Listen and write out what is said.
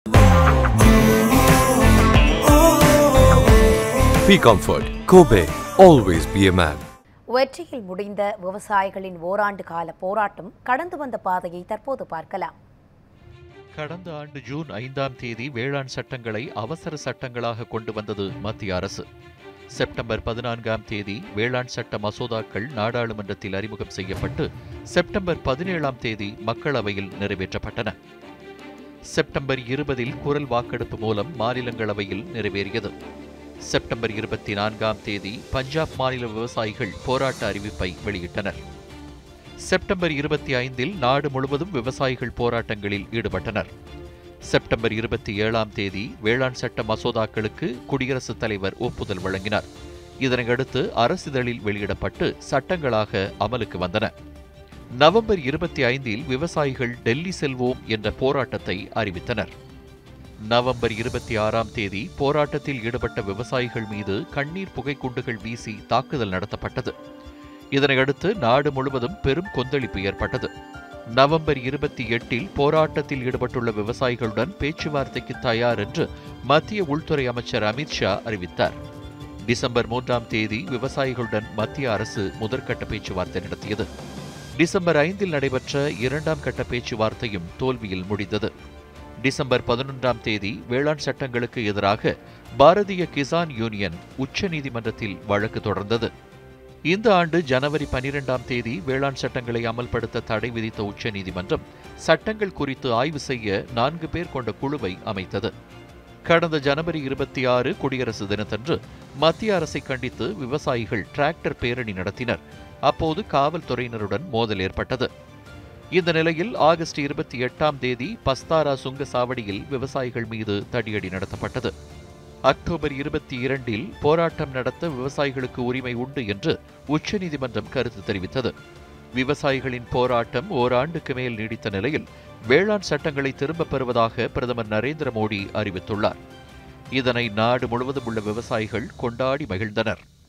Be comfort. Kobe. Always be a man. வெற்றியில் முடிந்த விவசாயிகளின் ஓராண்டு கால போராட்டம் கடந்து வந்த பாதையை தற்போது பார்க்கலாம் கடந்த ஆண்டு ஜூன் ஐந்தாம் தேதி வேளாண் சட்டங்களை அவசர சட்டங்களாக கொண்டு வந்தது மத்திய அரசு செப்டம்பர் பதினான்காம் தேதி வேளாண் சட்ட மசோதாக்கள் நாடாளுமன்றத்தில் அறிமுகம் செய்யப்பட்டு செப்டம்பர் பதினேழாம் தேதி மக்களவையில் நிறைவேற்றப்பட்டன செப்டம்பர் இருபதில் குரல் வாக்கெடுப்பு மூலம் மாநிலங்களவையில் நிறைவேறியது செப்டம்பர் இருபத்தி நான்காம் தேதி பஞ்சாப் மாநில விவசாயிகள் போராட்ட அறிவிப்பை வெளியிட்டனர் செப்டம்பர் இருபத்தி ஐந்தில் நாடு முழுவதும் விவசாயிகள் போராட்டங்களில் ஈடுபட்டனர் செப்டம்பர் இருபத்தி ஏழாம் தேதி வேளாண் சட்ட மசோதாக்களுக்கு குடியரசுத் தலைவர் ஒப்புதல் வழங்கினார் இதனையடுத்து அரசிதழில் வெளியிடப்பட்டு சட்டங்களாக அமலுக்கு வந்தன நவம்பர் இருபத்தி ஐந்தில் விவசாயிகள் டெல்லி செல்வோம் என்ற போராட்டத்தை அறிவித்தனர் நவம்பர் இருபத்தி ஆறாம் தேதி போராட்டத்தில் ஈடுபட்ட விவசாயிகள் மீது கண்ணீர் புகைக்குண்டுகள் வீசி தாக்குதல் நடத்தப்பட்டது இதனையடுத்து நாடு முழுவதும் பெரும் கொந்தளிப்பு ஏற்பட்டது நவம்பர் இருபத்தி எட்டில் போராட்டத்தில் ஈடுபட்டுள்ள விவசாயிகளுடன் பேச்சுவார்த்தைக்கு தயார் என்று மத்திய உள்துறை அமைச்சர் அமித்ஷா அறிவித்தார் டிசம்பர் மூன்றாம் தேதி விவசாயிகளுடன் மத்திய அரசு முதற்கட்ட பேச்சுவார்த்தை நடத்தியது டிசம்பர் ஐந்தில் நடைபெற்ற இரண்டாம் கட்ட பேச்சுவார்த்தையும் தோல்வியில் முடிந்தது டிசம்பர் பதினொன்றாம் தேதி வேளாண் சட்டங்களுக்கு எதிராக பாரதிய கிசான் யூனியன் உச்சநீதிமன்றத்தில் வழக்கு தொடர்ந்தது இந்த ஆண்டு ஜனவரி பனிரெண்டாம் தேதி வேளாண் சட்டங்களை அமல்படுத்த தடை விதித்த உச்சநீதிமன்றம் சட்டங்கள் குறித்து ஆய்வு செய்ய நான்கு பேர் கொண்ட குழுவை அமைத்தது கடந்த ஜனவரி இருபத்தி ஆறு குடியரசு தினத்தன்று மத்திய அரசை கண்டித்து விவசாயிகள் டிராக்டர் பேரணி நடத்தினர் அப்போது காவல்துறையினருடன் மோதல் ஏற்பட்டது இந்த நிலையில் ஆகஸ்ட் இருபத்தி எட்டாம் தேதி பஸ்தாரா சுங்க சாவடியில் விவசாயிகள் மீது தடியடி நடத்தப்பட்டது அக்டோபர் இருபத்தி இரண்டில் போராட்டம் நடத்த விவசாயிகளுக்கு உரிமை உண்டு என்று உச்சநீதிமன்றம் கருத்து தெரிவித்தது விவசாயிகளின் போராட்டம் ஓராண்டுக்கு மேல் நீடித்த நிலையில் வேளாண் சட்டங்களை திரும்பப் பெறுவதாக பிரதமர் நரேந்திர மோடி அறிவித்துள்ளார் இதனை நாடு முழுவதும் உள்ள விவசாயிகள் கொண்டாடி மகிழ்ந்தனர்